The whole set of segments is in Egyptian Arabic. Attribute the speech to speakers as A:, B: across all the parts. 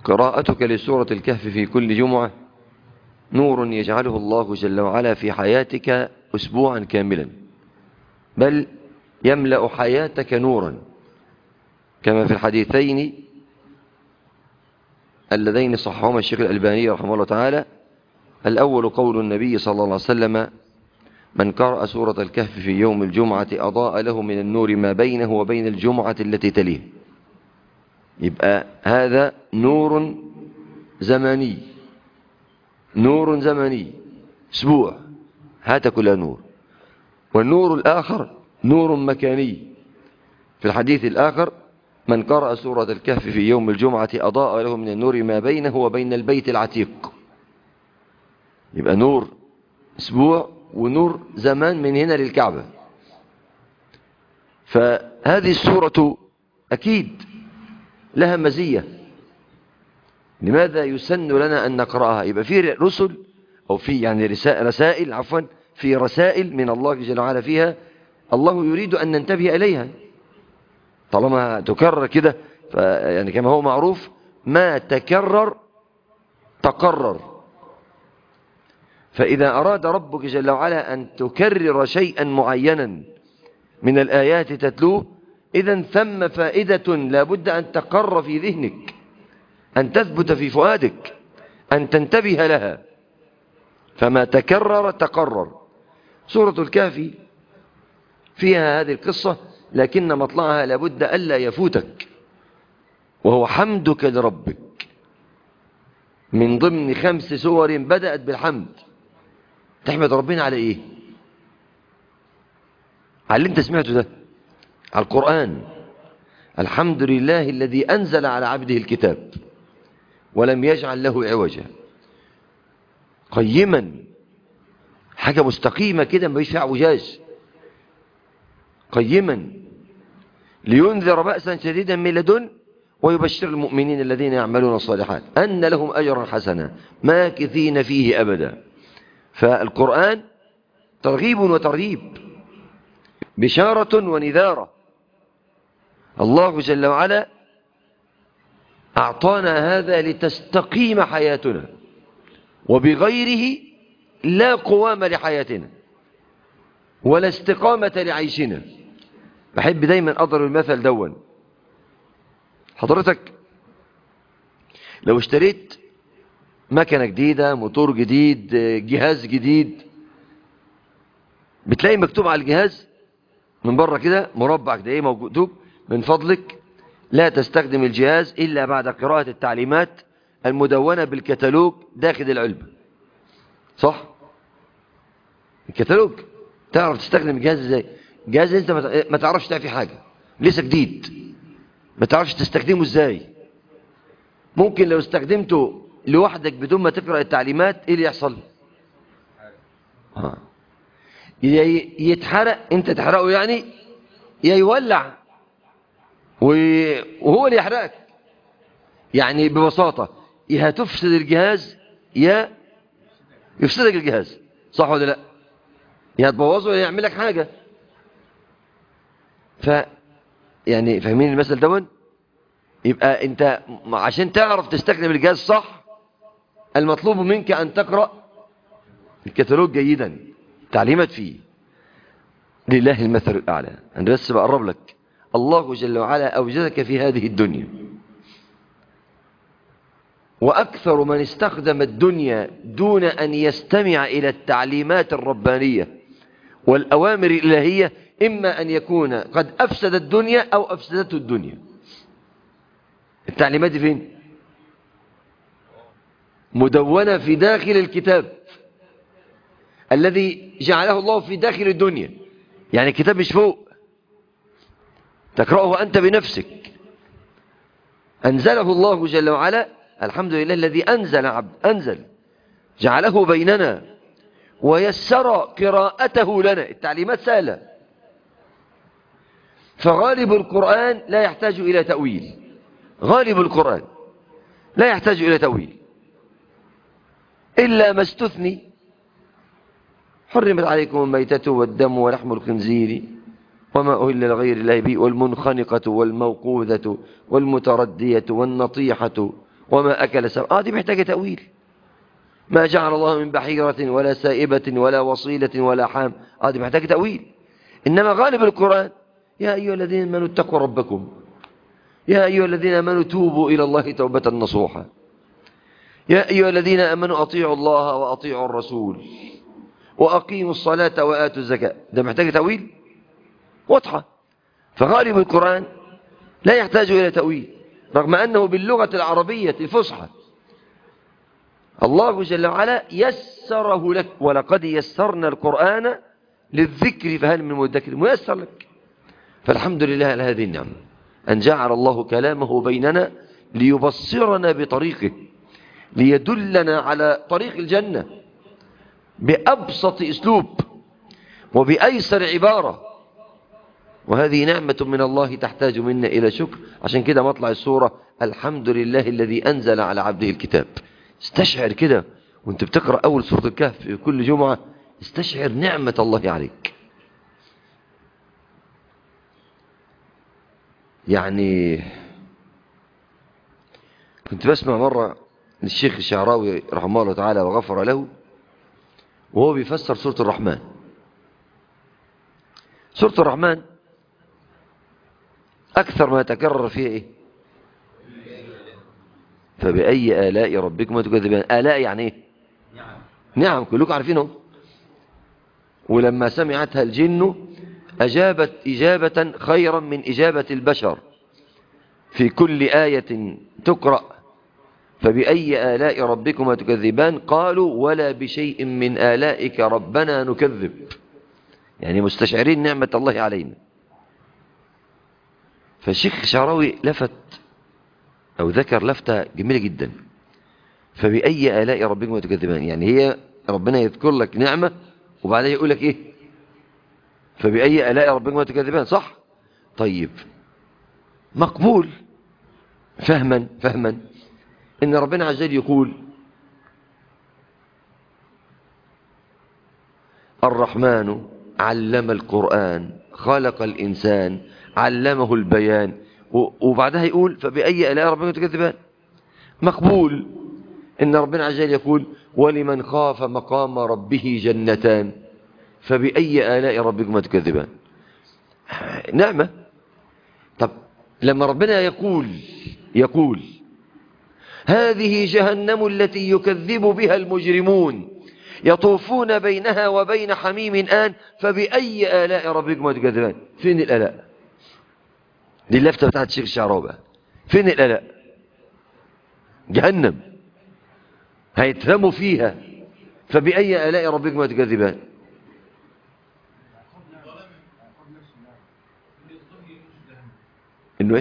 A: قراءتك لسورة الكهف في كل جمعة نور يجعله الله جل وعلا في حياتك أسبوعا كاملا بل يملأ حياتك نورا كما في الحديثين اللذين صحهما الشيخ الألباني رحمه الله تعالى الأول قول النبي صلى الله عليه وسلم من قرأ سورة الكهف في يوم الجمعة أضاء له من النور ما بينه وبين الجمعة التي تليه يبقى هذا نور زمني نور زمني اسبوع هات كل نور والنور الآخر نور مكاني في الحديث الآخر من قرأ سورة الكهف في يوم الجمعة أضاء له من النور ما بينه وبين البيت العتيق يبقى نور اسبوع ونور زمان من هنا للكعبة فهذه السورة أكيد لها مزية لماذا يسن لنا أن نقرأها يبقى في رسل أو في يعني رسائل عفوا في رسائل من الله جل وعلا فيها الله يريد أن ننتبه إليها طالما تكرر كده يعني كما هو معروف ما تكرر تقرر فإذا أراد ربك جل وعلا أن تكرر شيئا معينا من الآيات تتلوه إذا ثم فائدة لابد أن تقر في ذهنك أن تثبت في فؤادك أن تنتبه لها فما تكرر تقرر سورة الكافي فيها هذه القصة لكن مطلعها لابد ألا يفوتك وهو حمدك لربك من ضمن خمس سور بدأت بالحمد تحمد ربنا على ايه على اللي انت سمعته ده على القرآن الحمد لله الذي أنزل على عبده الكتاب ولم يجعل له عوجا قيما حاجة مستقيمة كده ما فيها اعوجاج قيما لينذر بأسا شديدا من لدن ويبشر المؤمنين الذين يعملون الصالحات أن لهم أجرا حسنا ماكثين فيه أبدا فالقرآن ترغيب وترهيب بشارة ونذارة الله جل وعلا أعطانا هذا لتستقيم حياتنا وبغيره لا قوام لحياتنا ولا استقامة لعيشنا بحب دايما أضرب المثل دون حضرتك لو اشتريت مكنة جديدة موتور جديد جهاز جديد بتلاقي مكتوب على الجهاز من بره كده مربع كده ايه موجود من فضلك لا تستخدم الجهاز إلا بعد قراءة التعليمات المدونة بالكتالوج داخل العلبة صح الكتالوج تعرف تستخدم الجهاز ازاي جهاز انت ما تعرفش تعرف فيه حاجة لسه جديد ما تعرفش تستخدمه ازاي ممكن لو استخدمته لوحدك بدون ما تقرأ التعليمات ايه اللي يحصل يا يتحرق انت تحرقه يعني يا يولع وهو اللي يحرقك يعني ببساطة يا هتفسد الجهاز يا يفسدك الجهاز صح ولا لا يا هتبوظه يا يعمل لك حاجة ف يعني فاهمين المثل دون يبقى انت عشان تعرف تستخدم الجهاز صح المطلوب منك ان تقرأ الكتالوج جيدا تعليمات فيه لله المثل الأعلى أنا بس بقرب لك الله جل وعلا أوجدك في هذه الدنيا وأكثر من استخدم الدنيا دون أن يستمع إلى التعليمات الربانية والأوامر الإلهية إما أن يكون قد أفسد الدنيا أو أفسدته الدنيا التعليمات دي فين مدونة في داخل الكتاب الذي جعله الله في داخل الدنيا يعني الكتاب مش فوق تقرأه أنت بنفسك أنزله الله جل وعلا الحمد لله الذي أنزل عبد أنزل جعله بيننا ويسر قراءته لنا التعليمات سهلة فغالب القرآن لا يحتاج إلى تأويل غالب القرآن لا يحتاج إلى تأويل إلا ما استثني حرمت عليكم الميتة والدم ولحم الخنزير وما أهل لغير الله به والمنخنقة والموقوذة والمتردية والنطيحة وما أكل سبع آه دي محتاجة تأويل ما جعل الله من بحيرة ولا سائبة ولا وصيلة ولا حام آه دي محتاجة تأويل إنما غالب القرآن يا أيها الذين آمنوا اتقوا ربكم يا أيها الذين آمنوا توبوا إلى الله توبة نصوحا يا أيها الذين آمنوا أطيعوا الله وأطيعوا الرسول وأقيموا الصلاة وآتوا الزكاة ده محتاج تأويل واضحة فغالب القرآن لا يحتاج إلى تأويل رغم أنه باللغة العربية الفصحى الله جل وعلا يسره لك ولقد يسرنا القرآن للذكر فهل من مدكر ميسر لك فالحمد لله على هذه النعمة أن جعل الله كلامه بيننا ليبصرنا بطريقه ليدلنا على طريق الجنة بأبسط أسلوب وبأيسر عبارة وهذه نعمة من الله تحتاج منا إلى شكر عشان كده مطلع السورة الحمد لله الذي أنزل على عبده الكتاب استشعر كده وانت بتقرأ أول سورة الكهف في كل جمعة استشعر نعمة الله عليك يعني كنت بسمع مرة للشيخ الشعراوي رحمه الله تعالى وغفر له وهو بيفسر سورة الرحمن سورة الرحمن أكثر ما يتكرر فيها إيه فبأي آلاء ربكما تكذبان آلاء يعني إيه نعم, نعم كلكم عارفينه ولما سمعتها الجن أجابت إجابة خيرا من إجابة البشر في كل آية تقرأ فبأي آلاء ربكما تكذبان قالوا ولا بشيء من آلائك ربنا نكذب يعني مستشعرين نعمة الله علينا فالشيخ الشعراوي لفت أو ذكر لفتة جميلة جدا فبأي آلاء ربكما تكذبان يعني هي ربنا يذكر لك نعمة وبعدها يقول لك إيه فبأي آلاء ربكما تكذبان صح طيب مقبول فهما فهما إن ربنا عز وجل يقول الرحمن علم القرآن خلق الإنسان علمه البيان وبعدها يقول فبأي آلاء ربكما تكذبان مقبول إن ربنا عز وجل يقول ولمن خاف مقام ربه جنتان فبأي آلاء ربكما تكذبان نعمة طب لما ربنا يقول يقول هذه جهنم التي يكذب بها المجرمون يطوفون بينها وبين حميم آن فبأي آلاء ربكما تكذبان فين الآلاء دي اللفتة بتاعت الشيخ الشعراوي فين الآلاء جهنم هيترموا فيها فبأي آلاء ربكما تكذبان انه ايه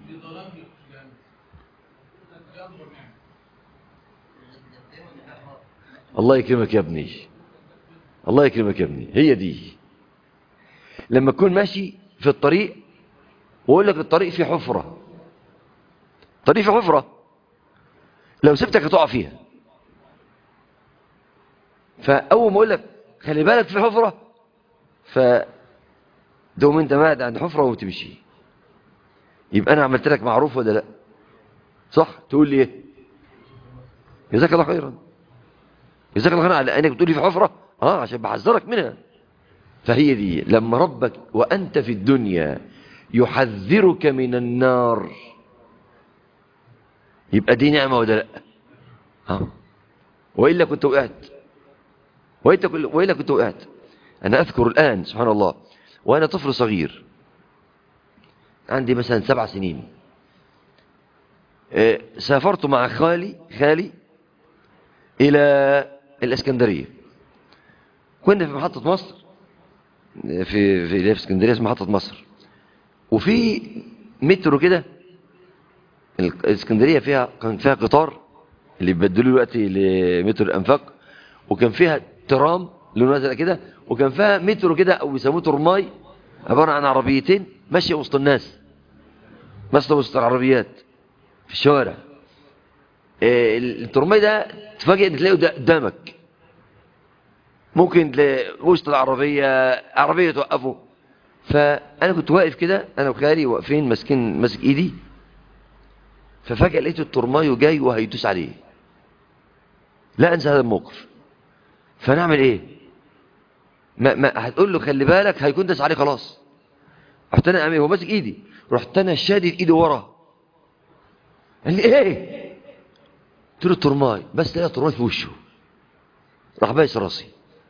A: الله يكرمك يا ابني الله يكرمك يا ابني هي دي لما تكون ماشي في الطريق ويقول لك الطريق فيه حفرة طريق فيه حفرة لو سبتك هتقع فيها فأول ما أقول لك خلي بالك في حفرة فدوم انت قاعد عند حفرة وتمشي يبقى أنا عملت لك معروف ولا لا صح تقول لي ايه جزاك الله خيرا جزاك الله خيرا على انك بتقولي في حفرة اه عشان بحذرك منها فهي دي لما ربك وأنت في الدنيا يحذرك من النار يبقى دي نعمة ولا لا ها وإلا كنت وقعت وإلا كنت وقعت أنا أذكر الآن سبحان الله وأنا طفل صغير عندي مثلا سبع سنين سافرت مع خالي خالي إلى الإسكندرية كنا في محطة مصر في في في اسكندرية اسمها محطة مصر وفي مترو كده الاسكندرية فيها كان فيها قطار اللي بيبدلوا دلوقتي لمترو الأنفاق وكان فيها ترام لونه ازرق كده وكان فيها مترو كده او بيسموه ترماي عبارة عن عربيتين ماشية وسط الناس ماشية وسط العربيات في الشوارع الترماي ده تفاجئ ان تلاقيه قدامك ممكن وسط العربية عربية توقفه فأنا كنت واقف كده أنا وخالي واقفين ماسكين ماسك إيدي ففجأة لقيت الترمايو جاي وهيدوس عليه لا انسى هذا الموقف فنعمل ايه ما, ما هتقول له خلي بالك هيكون داس عليه خلاص رحت انا اعمل هو ماسك ايدي رحت انا شادد ايدي ورا قال لي ايه قلت له الترماي بس لقيت الترماي في وشه راح بايس راسي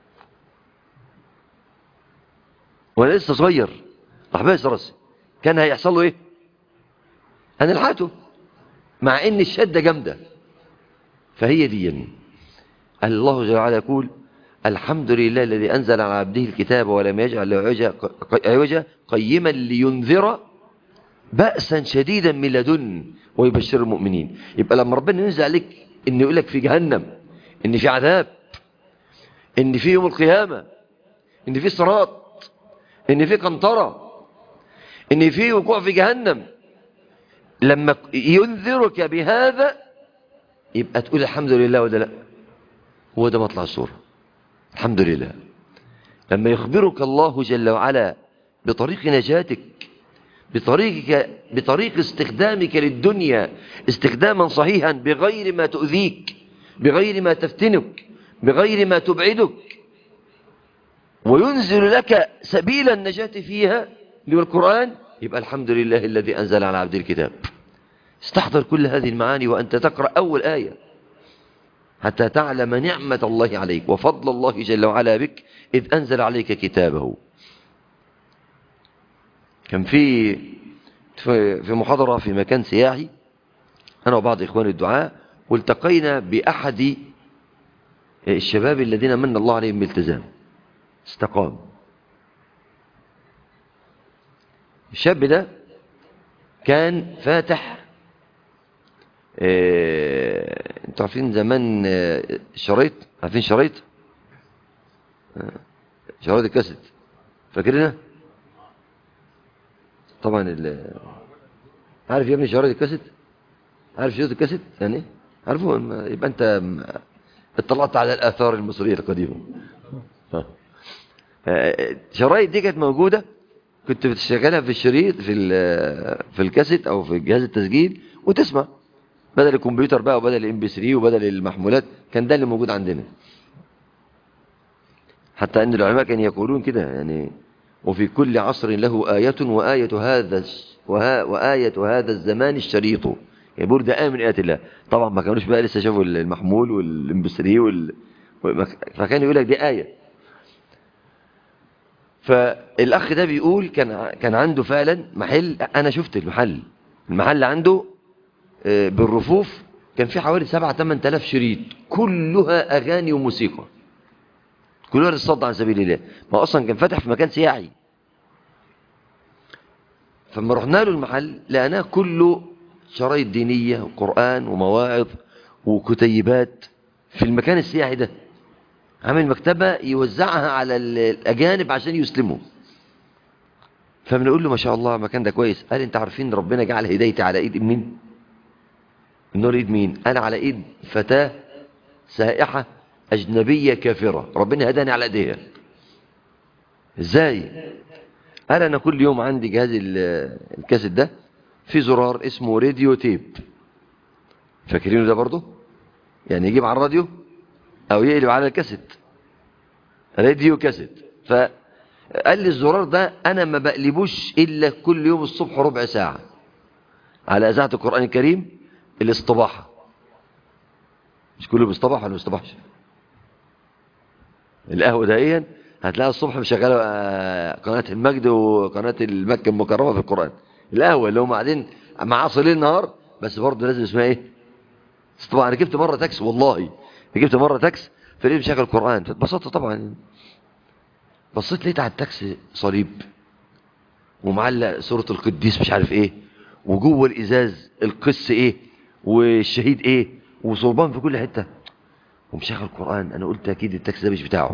A: وانا لسه صغير راح بايس راسي كان هيحصل له ايه انا لحقته مع ان الشده جامده فهي دي يعني الله جل وعلا يقول الحمد لله الذي انزل على عبده الكتاب ولم يجعل له عوجا عوجا قيما لينذر بأسا شديدا من لدن ويبشر المؤمنين يبقى لما ربنا ينزل عليك ان يقول لك في جهنم ان في عذاب ان في يوم القيامة ان في صراط ان في قنطرة ان في وقوع في جهنم لما ينذرك بهذا يبقى تقول الحمد لله وده لا هو ده مطلع الصورة الحمد لله لما يخبرك الله جل وعلا بطريق نجاتك بطريقك بطريق استخدامك للدنيا استخداما صحيحا بغير ما تؤذيك بغير ما تفتنك بغير ما تبعدك وينزل لك سبيل النجاة فيها للقرآن يبقى الحمد لله الذي أنزل على عبد الكتاب استحضر كل هذه المعاني وأنت تقرأ أول آية حتى تعلم نعمة الله عليك وفضل الله جل وعلا بك إذ أنزل عليك كتابه كان في في محاضرة في مكان سياحي أنا وبعض إخوان الدعاء والتقينا بأحد الشباب الذين من الله عليهم بالتزام استقام الشاب ده كان فاتح اه انتوا عارفين زمان اه شرايط عارفين شرايط اه شرايط الكاسيت فاكرينها طبعا ال عارف يا ابني شرايط الكاسيت عارف شرايط الكاسيت يعني عارفه يبقى انت اطلعت على الاثار المصريه القديمه شرايط دي كانت موجوده كنت بتشغلها في الشريط في في الكاسيت او في جهاز التسجيل وتسمع بدل الكمبيوتر بقى وبدل الام بي 3 وبدل المحمولات كان ده اللي موجود عندنا حتى ان العلماء كانوا يقولون كده يعني وفي كل عصر له آية وآية هذا وآية هذا الزمان الشريط يعني بيقول ده آية من آيات الله طبعا ما كانوش بقى لسه شافوا المحمول والام بي 3 وال... فكان يقول لك دي آية فالأخ ده بيقول كان كان عنده فعلا محل أنا شفت المحل المحل عنده بالرفوف كان في حوالي 7 8000 شريط كلها أغاني وموسيقى كلها للصد عن سبيل الله ما أصلا كان فاتح في مكان سياحي فلما رحنا له المحل لقيناه كله شرايط دينية وقرآن ومواعظ وكتيبات في المكان السياحي ده عامل مكتبة يوزعها على الأجانب عشان يسلموا فبنقول له ما شاء الله المكان ده كويس قال انت عارفين ربنا جعل هدايتي على ايد مين النور ايد مين انا على ايد فتاة سائحة اجنبية كافرة ربنا هداني على ايديها ازاي قال انا كل يوم عندي جهاز الكاسيت ده في زرار اسمه راديو تيب فاكرينه ده برضه يعني يجيب على الراديو او يقلب على الكاسيت راديو كاسيت فقال لي الزرار ده انا ما بقلبوش الا كل يوم الصبح ربع ساعة على اذاعة القرآن الكريم الاصطباحة مش كله بيصطبح ولا بيصطبحش القهوة دهيا هتلاقي الصبح مشغله قناة المجد وقناة المكة المكرمة في القرآن القهوة اللي هم قاعدين مع عصر النهار بس برضه لازم اسمها ايه طبعا انا جبت مرة تاكس والله جبت مرة تاكس فلقيت مشغل القرآن فاتبسطت طبعا بصيت لقيت على التاكس صليب ومعلق سورة القديس مش عارف ايه وجوه الازاز القس ايه والشهيد ايه وصلبان في كل حتة ومشغل القرآن انا قلت اكيد التاكس ده مش بتاعه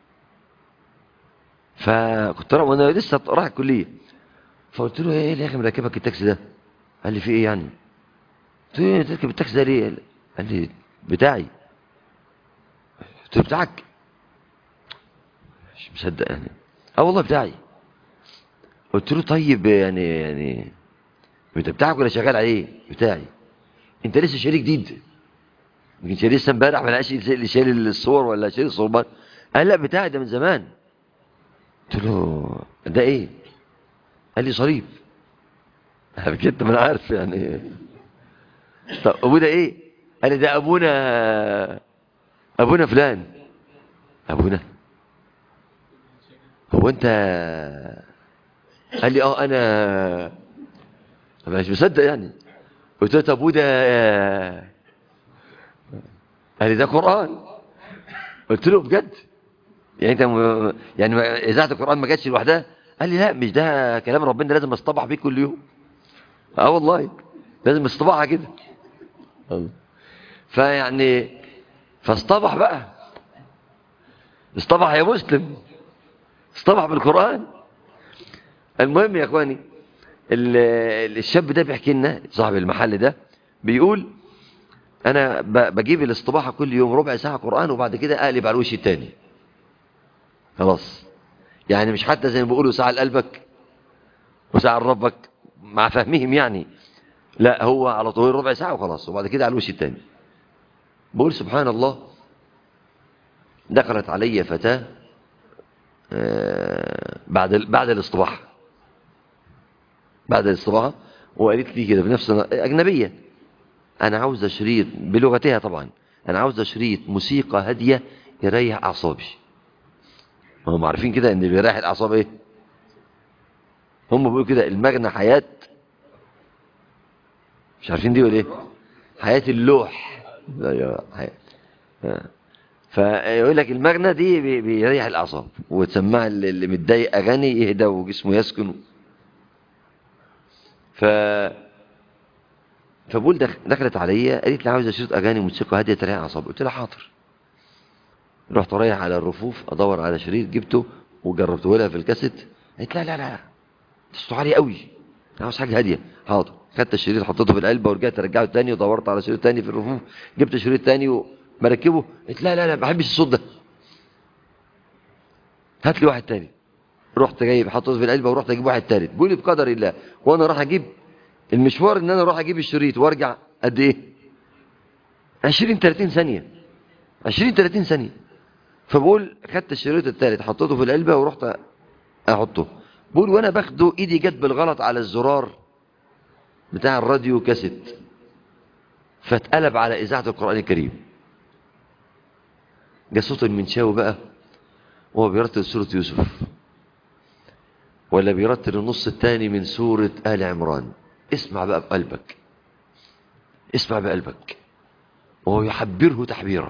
A: فكنت وانا لسه رايح الكليه فقلت له ايه يا اخي مركبك التاكسي ده قال لي في ايه يعني قلت له ايه تركب التاكسي ده ليه قال لي بتاعي قلت له بتاعك مش مصدق يعني اه والله بتاعي قلت له طيب يعني يعني انت بتاعك ولا شغال عليه بتاعي انت لسه شاري جديد يمكن شاري لسه امبارح ما لقاش اللي شايل الصور ولا شايل الصوربان قال لا بتاعي ده من زمان قلت له ده ايه قال لي صليب قال كده ما انا عارف يعني طب ابونا ايه قال لي ده ابونا ابونا فلان ابونا هو انت قال لي اه انا مش مصدق يعني قلت له طب وده قال لي ده قران قلت له بجد يعني انت م... يعني اذاعه القران ما جاتش لوحدها قال لي لا مش ده كلام ربنا لازم اصطبح بيه كل يوم اه والله لازم اصطبحها كده فيعني فاصطبح بقى اصطبح يا مسلم اصطبح بالقران المهم يا اخواني الشاب ده بيحكي لنا صاحب المحل ده بيقول انا بجيب الاصطباحه كل يوم ربع ساعه قران وبعد كده اقلب على الوش التاني خلاص يعني مش حتى زي ما بيقولوا ساعه لقلبك وساعه لربك مع فهمهم يعني لا هو على طول ربع ساعه وخلاص وبعد كده على الوش التاني بقول سبحان الله دخلت علي فتاه بعد بعد الاصطباح بعد الاصطباح وقالت لي كده بنفس اجنبيه انا عاوزه شريط بلغتها طبعا انا عاوزه شريط موسيقى هاديه يريح اعصابي هم عارفين كده ان اللي بيريح الاعصاب ايه هم بيقولوا كده المغنى حياه مش عارفين دي ولا ايه حياه اللوح فيقول لك المغنى دي بيريح الاعصاب وتسمع اللي متضايق اغاني يهدى وجسمه يسكن ف فبقول دخلت عليا قالت لي عاوز اشرط اغاني موسيقى هاديه تريح اعصابي قلت لها حاضر رحت رايح على الرفوف ادور على شريط جبته وجربته لها في الكاسيت قالت لا لا لا صوته عالي قوي انا عاوز حاجه هاديه حاضر خدت الشريط حطيته في العلبه ورجعت رجعته تاني ودورت على شريط تاني في الرفوف جبت شريط تاني وبركبه قلت لا لا لا ما بحبش الصوت ده هات لي واحد تاني رحت جايب حطيته في العلبه ورحت اجيب واحد تالت بيقول لي بقدر الله وانا راح اجيب المشوار ان انا اروح اجيب الشريط وارجع قد ايه 20 30 ثانيه 20 30 ثانيه فبقول خدت الشريط الثالث حطيته في العلبه ورحت احطه بقول وانا باخده ايدي جت بالغلط على الزرار بتاع الراديو كاسيت فاتقلب على اذاعه القران الكريم جه صوت المنشاوي بقى وهو بيرتل سوره يوسف ولا بيرتل النص الثاني من سوره ال عمران اسمع بقى بقلبك اسمع بقلبك وهو يحبره تحبيرا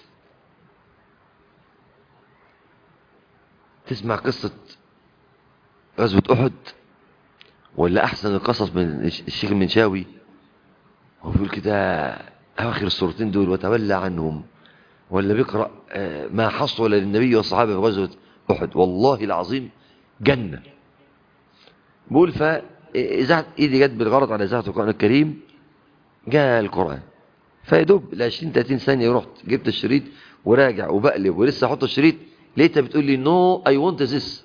A: تسمع قصة غزوة أحد ولا أحسن القصص من الشيخ المنشاوي هو بيقول كده أواخر السورتين دول وتولى عنهم ولا بيقرأ ما حصل للنبي والصحابة في غزوة أحد والله العظيم جنة بقول فإذاعة إيدي جت بالغلط على إذاعة القرآن الكريم جاء القرآن فيدوب ل 20 30 ثانية رحت جبت الشريط وراجع وبقلب ولسه احط الشريط لقيتها بتقول لي نو اي ونت ذس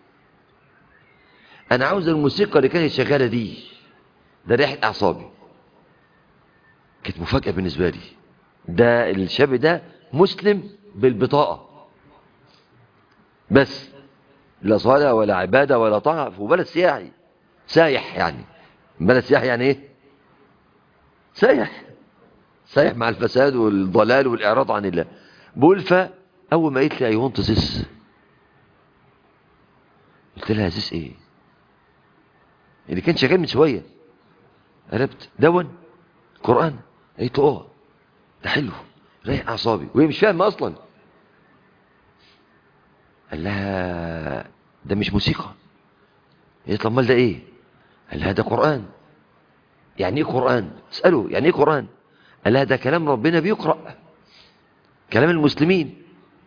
A: انا عاوز الموسيقى اللي كانت شغاله دي ده ريحه اعصابي كانت مفاجاه بالنسبه لي ده الشاب ده مسلم بالبطاقه بس لا صلاه ولا عباده ولا طاعه وبلد سياحي سايح يعني بلد سياحي يعني ايه سايح سايح مع الفساد والضلال والاعراض عن الله بقول فاول ما قلت لي اي ونت ذس قلت لها ذس ايه اللي كان شغال من شويه قلبت دون قران قلت اه ده حلو رايح اعصابي وهي مش فاهمه اصلا قال لها ده مش موسيقى قالت امال ده ايه قال لها ده قران يعني ايه قران اساله يعني ايه قران قال لها ده كلام ربنا بيقرا كلام المسلمين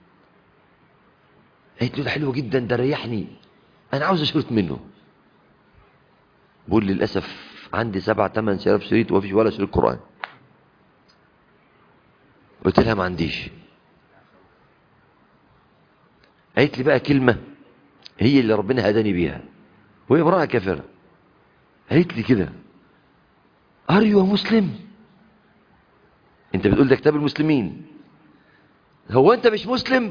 A: قالت له ده حلو جدا ده ريحني انا عاوز اشرط منه بقول للاسف عندي سبع ثمان شراف شريط ومفيش ولا شريط قران قلت لها ما عنديش قالت لي بقى كلمه هي اللي ربنا هداني بيها وهي امراه كافره قالت لي كده ار يو مسلم انت بتقول ده كتاب المسلمين هو انت مش مسلم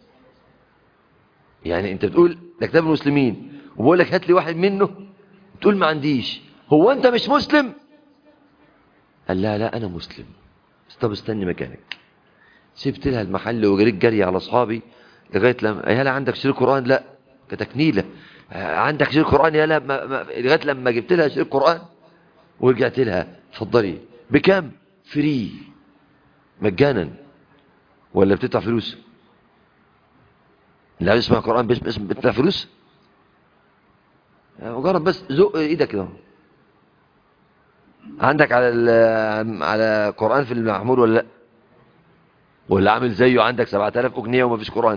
A: يعني انت بتقول ده كتاب المسلمين وبقول لك هات لي واحد منه تقول ما عنديش هو انت مش مسلم قال لا لا انا مسلم طب استني مكانك سبت لها المحل وجريت جري على اصحابي لغايه لما يا لا عندك شريك قران لا كتكنيله عندك شريك قران يا لا ما... ما... لغايه لما جبت لها شريك قران ورجعت لها اتفضلي بكام فري مجانا ولا بتدفع فلوس لا بيسمع قران باسم بتدفع فلوس مجرد بس زق ايدك كده عندك على على قران في المحمول ولا لا ولا عامل زيه عندك 7000 اغنيه وما فيش قران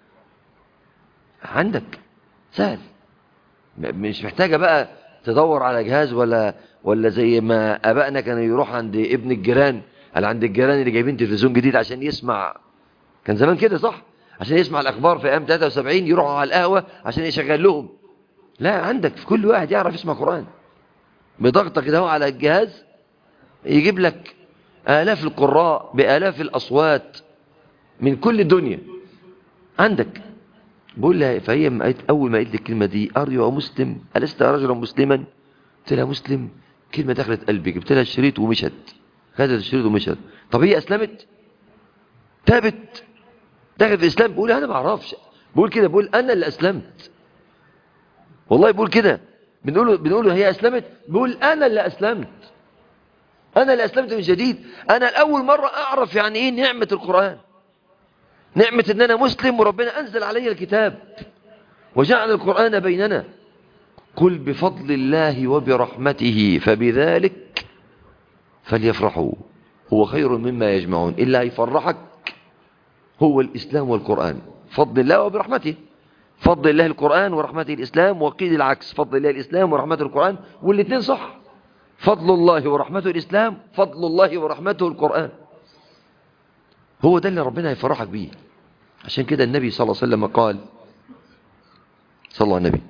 A: عندك سهل مش محتاجه بقى تدور على جهاز ولا ولا زي ما ابائنا كانوا يروح عند ابن الجيران على عند الجيران اللي جايبين تلفزيون جديد عشان يسمع كان زمان كده صح عشان يسمع الاخبار في ايام 73 يروحوا على القهوه عشان يشغل لهم لا عندك في كل واحد يعرف يسمع قران بضغطك كده على الجهاز يجيب لك آلاف القراء بآلاف الأصوات من كل الدنيا عندك بقول لها فهي ما قالت أول ما قلت لي الكلمة دي أرجو مسلم ألست رجلا مسلما قلت لها مسلم كلمة دخلت قلبي جبت لها الشريط ومشت خدت الشريط ومشت طب هي أسلمت تابت دخلت في الإسلام بقول أنا ما أعرفش بقول كده بقول أنا اللي أسلمت والله بقول كده بنقول بنقول هي أسلمت بقول أنا اللي أسلمت أنا اللي أسلمت من جديد أنا الأول مرة أعرف يعني إيه نعمة القرآن نعمة أن أنا مسلم وربنا أنزل علي الكتاب وجعل القرآن بيننا قل بفضل الله وبرحمته فبذلك فليفرحوا هو خير مما يجمعون إلا يفرحك هو الإسلام والقرآن فضل الله وبرحمته فضل الله القرآن ورحمته الإسلام وقيل العكس فضل الله الإسلام ورحمته القرآن والاثنين صح فضل الله ورحمته الإسلام فضل الله ورحمته القرآن هو ده اللي ربنا يفرحك بيه عشان كده النبي صلى الله عليه وسلم قال صلى الله عليه النبي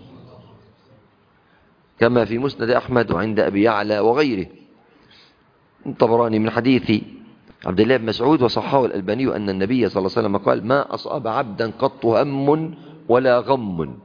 A: كما في مسند أحمد وعند أبي يعلى وغيره الطبراني من حديث عبد الله بن مسعود وصححه الألباني أن النبي صلى الله عليه وسلم قال ما أصاب عبدا قط هم ولا غم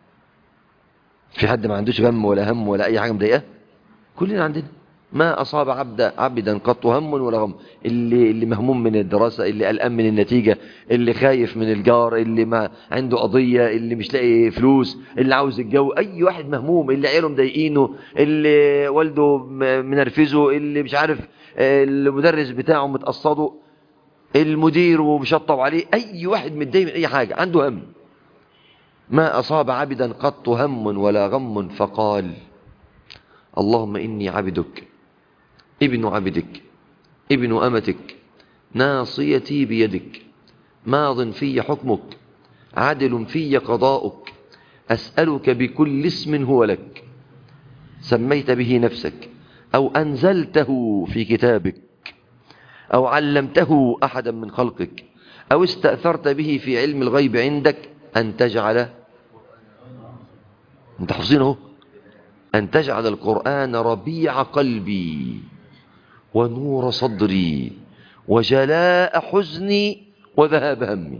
A: في حد ما عندوش غم ولا هم ولا أي حاجة مضايقاه كلنا عندنا ما أصاب عبد عبدا قط هم ولا غم اللي اللي مهموم من الدراسة اللي قلقان من النتيجة اللي خايف من الجار اللي ما عنده قضية اللي مش لاقي فلوس اللي عاوز الجو أي واحد مهموم اللي عياله مضايقينه اللي والده منرفزه اللي مش عارف المدرس بتاعه متقصده المدير ومشطب عليه أي واحد متضايق من أي حاجة عنده هم ما أصاب عبدا قط هم ولا غم فقال اللهم إني عبدك ابن عبدك ابن أمتك ناصيتي بيدك ماض في حكمك عدل في قضاؤك أسألك بكل اسم هو لك سميت به نفسك أو أنزلته في كتابك أو علمته أحدا من خلقك أو استأثرت به في علم الغيب عندك أن تجعل انت حفظينه أن تجعل القرآن ربيع قلبي ونور صدري وجلاء حزني وذهاب همي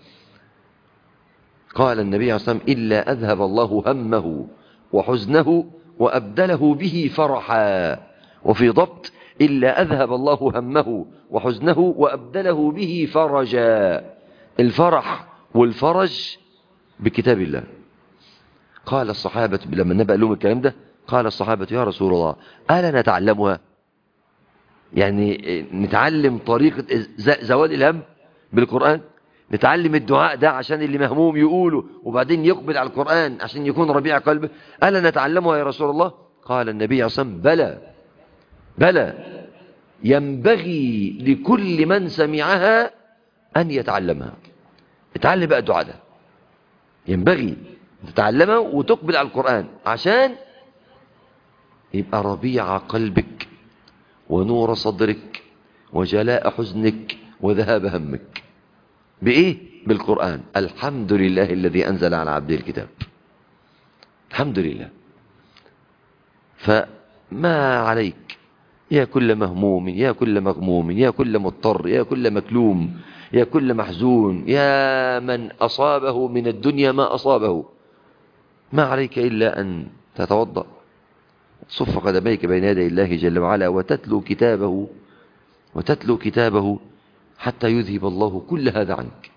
A: قال النبي عليه الصلاة والسلام إلا أذهب الله همه وحزنه وأبدله به فرحا وفي ضبط إلا أذهب الله همه وحزنه وأبدله به فرجا الفرح والفرج بكتاب الله قال الصحابة لما نبأ لهم الكلام ده قال الصحابة يا رسول الله ألا نتعلمها يعني نتعلم طريقة زوال الهم بالقرآن نتعلم الدعاء ده عشان اللي مهموم يقوله وبعدين يقبل على القرآن عشان يكون ربيع قلبه ألا نتعلمها يا رسول الله قال النبي عليه الصلاة بلى بلى ينبغي لكل من سمعها أن يتعلمها اتعلم بقى الدعاء ده ينبغي تتعلمها وتقبل على القرآن عشان يبقى ربيع قلبك ونور صدرك وجلاء حزنك وذهاب همك بإيه؟ بالقرآن الحمد لله الذي أنزل على عبده الكتاب الحمد لله فما عليك يا كل مهموم يا كل مغموم يا كل مضطر يا كل مكلوم يا كل محزون يا من أصابه من الدنيا ما أصابه ما عليك إلا أن تتوضأ صف قدميك بين يدي الله جل وعلا وتتلو كتابه وتتلو كتابه حتى يذهب الله كل هذا عنك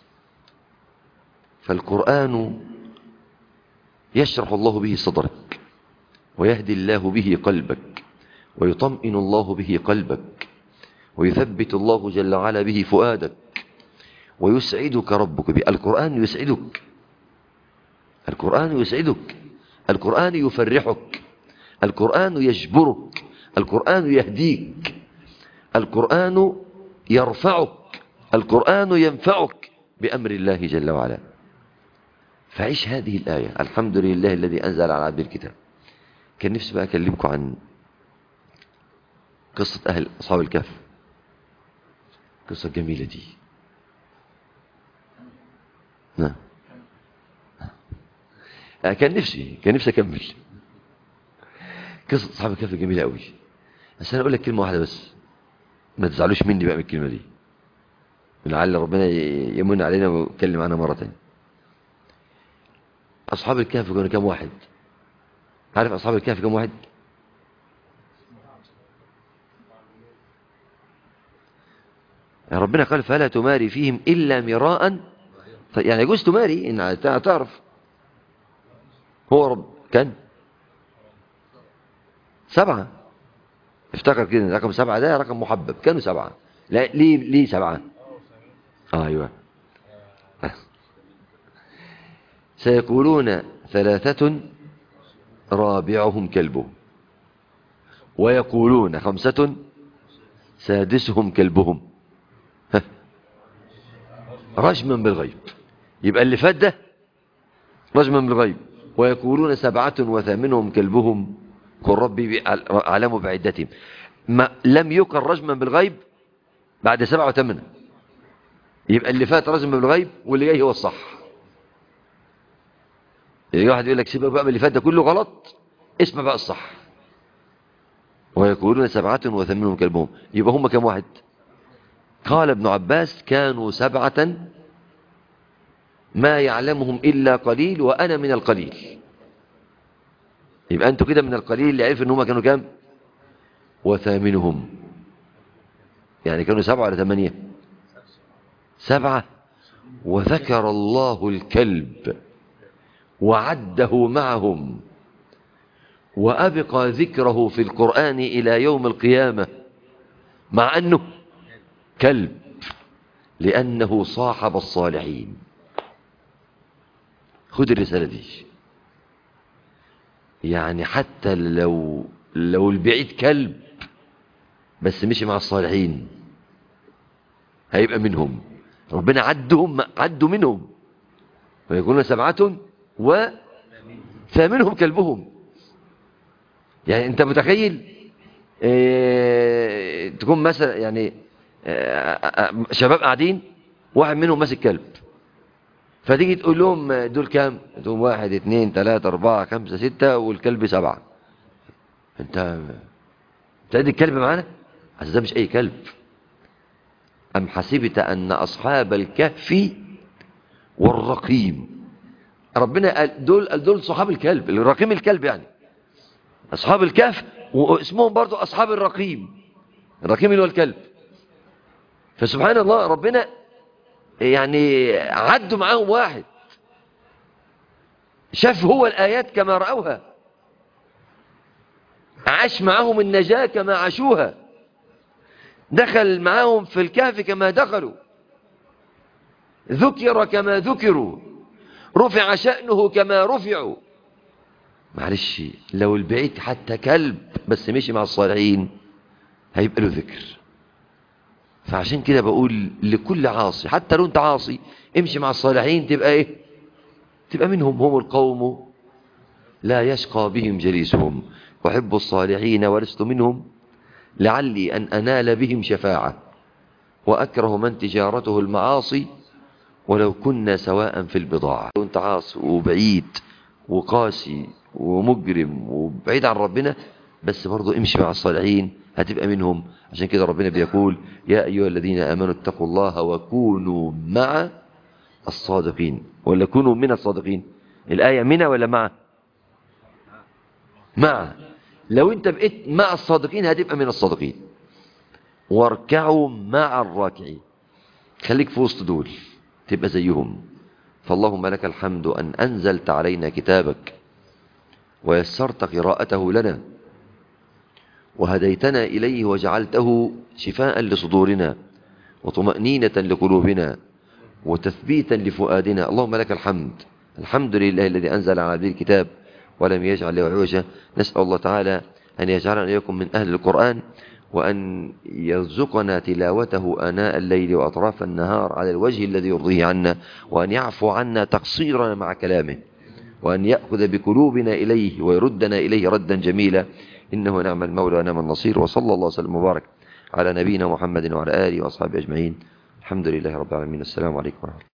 A: فالقرآن يشرح الله به صدرك ويهدي الله به قلبك ويطمئن الله به قلبك ويثبت الله جل وعلا به فؤادك ويسعدك ربك به القرآن يسعدك القرآن يسعدك القرآن يفرحك القرآن يجبرك القرآن يهديك القرآن يرفعك القرآن ينفعك بأمر الله جل وعلا فعيش هذه الآية الحمد لله الذي أنزل على عبد الكتاب كان نفسي بقى أكلمكم عن قصة أهل أصحاب الكهف قصة جميلة دي نعم كان نفسي كان نفسي أكمل قصة أصحاب الكهف جميلة قوي بس أنا أقول لك كلمة واحدة بس ما تزعلوش مني بقى من الكلمة دي لعل ربنا يمن علينا ويتكلم عنها مرة تانية أصحاب الكهف كانوا كام واحد عارف أصحاب الكهف كام واحد ربنا قال فلا تماري فيهم إلا مراء يعني يجوز تماري إن تعرف هو رب كان سبعة افتكر كده رقم سبعة ده رقم محبب كانوا سبعة لا ليه ليه سبعة آه ايوه سيقولون ثلاثة رابعهم كلبهم ويقولون خمسة سادسهم كلبهم رجما بالغيب يبقى اللي فات ده رجما بالغيب ويقولون سبعة وثامنهم كلبهم قل ربي أعلم بعدتهم ما لم يكن رجما بالغيب بعد سبعة وثمانية يبقى اللي فات رجما بالغيب واللي جاي هو الصح يجي واحد يقول لك سيبك بقى من اللي فات ده كله غلط اسمع بقى الصح ويقولون سبعة وثمانهم كلبهم يبقى هم كم واحد قال ابن عباس كانوا سبعة ما يعلمهم إلا قليل وأنا من القليل يبقى أنتوا كده من القليل اللي عرف ان هم كانوا كام وثامنهم يعني كانوا سبعة ولا ثمانية سبعة وذكر الله الكلب وعده معهم وأبقى ذكره في القرآن إلى يوم القيامة مع أنه كلب لأنه صاحب الصالحين خذ الرسالة دي يعني حتى لو لو البعيد كلب بس مشي مع الصالحين هيبقى منهم ربنا عدهم عدوا منهم ويكونون سبعة وثامنهم كلبهم يعني انت متخيل اه تكون مثلا يعني اه شباب قاعدين واحد منهم ماسك كلب فتيجي تقول لهم دول كام تقول واحد اثنين ثلاثة اربعة خمسة ستة والكلب سبعة انت تأدي الكلب معانا ده مش اي كلب ام حسبت ان اصحاب الكهف والرقيم ربنا قال دول قال دول صحاب الكلب الرقيم الكلب يعني اصحاب الكهف واسمهم برضو اصحاب الرقيم الرقيم اللي هو الكلب فسبحان الله ربنا يعني عدوا معاهم واحد شاف هو الآيات كما رأوها عاش معاهم النجاة كما عاشوها دخل معاهم في الكهف كما دخلوا ذكر كما ذكروا رفع شأنه كما رفعوا معلش لو البعيد حتى كلب بس مشي مع الصالحين هيبقى له ذكر فعشان كده بقول لكل عاصي حتى لو انت عاصي امشي مع الصالحين تبقى ايه تبقى منهم هم القوم لا يشقى بهم جليسهم وحب الصالحين ولست منهم لعلي أن أنال بهم شفاعة وأكره من تجارته المعاصي ولو كنا سواء في البضاعة لو انت عاصي وبعيد وقاسي ومجرم وبعيد عن ربنا بس برضو امشي مع الصالحين هتبقى منهم عشان كده ربنا بيقول يا أيها الذين آمنوا اتقوا الله وكونوا مع الصادقين ولا كونوا من الصادقين الآية من ولا مع مع لو انت بقيت مع الصادقين هتبقى من الصادقين واركعوا مع الراكعين خليك في وسط دول تبقى زيهم فاللهم لك الحمد أن أنزلت علينا كتابك ويسرت قراءته لنا وهديتنا إليه وجعلته شفاء لصدورنا وطمأنينة لقلوبنا وتثبيتا لفؤادنا اللهم لك الحمد الحمد لله الذي أنزل على عبده الكتاب ولم يجعل له عوجا نسأل الله تعالى أن يجعلنا إياكم من أهل القرآن وأن يرزقنا تلاوته آناء الليل وأطراف النهار على الوجه الذي يرضيه عنا وأن يعفو عنا تقصيرنا مع كلامه وأن يأخذ بقلوبنا إليه ويردنا إليه ردا جميلا إنه نعم المولى ونعم النصير وصلى الله وسلم وبارك على نبينا محمد وعلى آله وأصحابه أجمعين الحمد لله رب العالمين السلام عليكم ورحمة الله